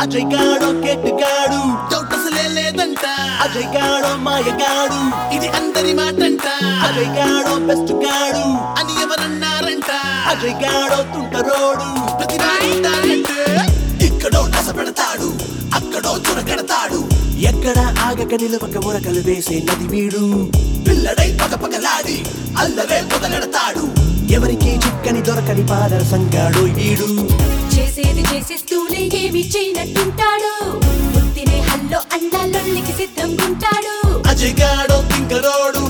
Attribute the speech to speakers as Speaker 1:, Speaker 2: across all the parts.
Speaker 1: Ajay గాడో కెట్టుగాడు
Speaker 2: doubt అసలే లేదంట
Speaker 1: అజయ్ గాడో మాయగాడు
Speaker 2: ఇది అందరి మాటంట
Speaker 1: అజయ్ గాడో బెస్ట్ గాడు
Speaker 2: అని ఎవరన్నారంట
Speaker 1: అజయ్ గాడో తుంటరోడు
Speaker 2: ప్రతి వాడింటారంటే ఇక్కడో నస పెడతాడు అక్కడో చురకెడతాడు
Speaker 1: ఎక్కడ ఆగక నిలవక ఉరకలు వేసే నది వీడు
Speaker 2: పిల్లడై పగ పగలాడి అల్లరే మొదలెడతాడు
Speaker 1: ఎవరికి చిక్కని దొరకని పాదరసంగాడు వీడు
Speaker 3: చేసేది చేసేస్తూనే ఏమి చేయనట్టుంటాడు బుద్ధినే హల్లో అన్నాలొల్లికి సిద్ధంగుంటాడు
Speaker 2: అజయ్ గాడో తింకరోడు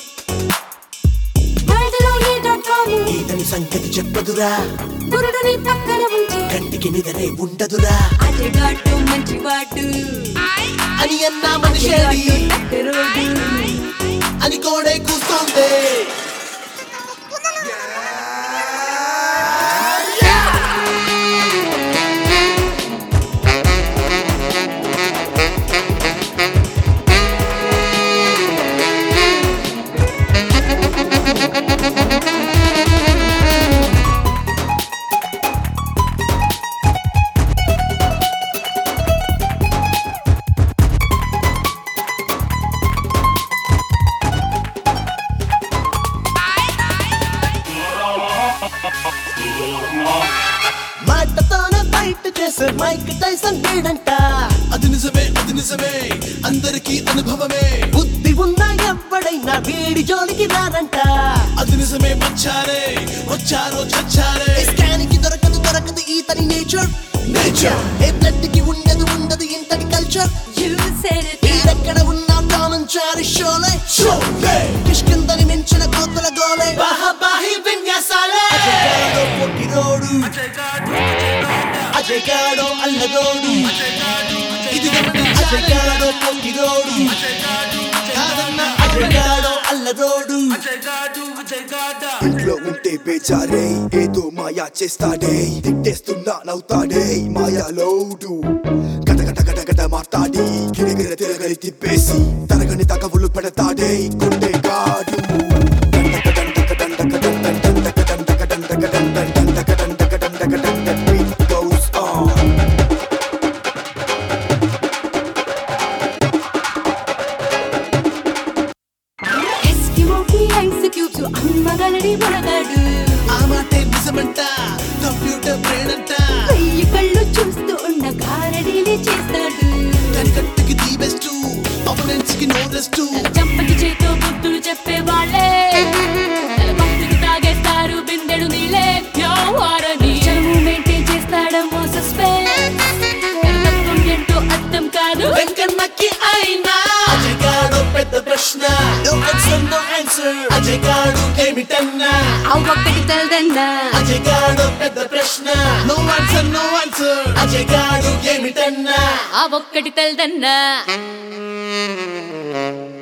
Speaker 3: వరదలో ఏదో తాము
Speaker 1: ఈతని సంగతి చెప్పదురా
Speaker 3: గురుడుని పక్కన ఉంచి
Speaker 1: కంటికి నిదనే ఉండదురా
Speaker 3: అజగాడు మంచివాడు
Speaker 2: అని అన్న మనిషేడి
Speaker 3: అజగాడు రోడ్డు
Speaker 2: అని కోడే కూస్తోంది
Speaker 1: మాటతోనే బయట చేసే మైక్ టైసన్ వీడంట
Speaker 2: అది నిజమే అది నిజమే అందరికీ అనుభవమే
Speaker 1: బుద్ధి ఉన్న ఎవ్వడైనా వీడి జోలికి రారంట
Speaker 2: అది నిజమే మచ్చారే వచ్చారో చచ్చారే
Speaker 1: స్కానికి దొరకదు దొరకదు ఈతని నేచర్
Speaker 2: నేచర్
Speaker 1: ఏ బ్లడ్ కి ఉండదు ఉండదు ఇంతటి కల్చర్
Speaker 3: You said it
Speaker 1: వీడెక్కడ ఉన్నా టామన్ చారి షోలే
Speaker 2: షోలే
Speaker 1: కిష్కిందని మించిన కోతల గోలే
Speaker 2: బాహబాహి విన్యాసాలే
Speaker 1: అజగాడో పొట్టిరోడు అజగాడో అల్లరోడు
Speaker 2: ఇది
Speaker 1: అజగాడో పొట్టిరోడు
Speaker 2: కాదన్న
Speaker 1: అజగాడో అల్లరోడు
Speaker 4: ఇంట్లో ఉంటే బేచారే ఏదో మాయా చేస్తాడే తిట్టేస్తున్నా నవ్వుతాడే మాయాలోడు గట గట గట గట మాట్లాడి గిరగిర తిరగలి తిప్పేసి తరగని తగవులు పెడతాడే గుండె కాడు Goes on.
Speaker 3: ఎస్కిమోకి ఐస్ క్యూబ్స్ అమ్మగలడి మనగాడు
Speaker 2: ఆ మాటే నిజమంట కంప్యూటర్ బ్రెయిన్ అంట
Speaker 3: వెయ్యి కళ్ళు చూస్తూ ఉన్న గారడీలే చేస్తాడు
Speaker 2: కనికట్టుకి ది బెస్ట్ అపోనెంట్స్ కి నో రెస్ట్
Speaker 3: చంపకి చేతో బుద్ధులు చెప్పే వాళ్ళే తల భక్తులు తాగేస్తారు బిందెడు నీలే వ్యవహారని చనువు మెయింటైన్ చేస్తాడమ్మో సస్పెన్స్ తత్వం ఏంటో అర్థం కాదు
Speaker 2: వెంకన్నకి అయినా అజగాడు పెద్ద ప్రశ్న నో ఆన్సర్ నో ఆన్సర్ అజగాడు ఏమిటన్నా
Speaker 3: ఆ ఒక్కటి తెలదన్నా
Speaker 2: అజగాడు పెద్ద ప్రశ్న నో ఆన్సర్ నో ఆన్సర్ అజగాడు ఏమిటన్నా
Speaker 3: ఆ ఒక్కటి తెలదన్నా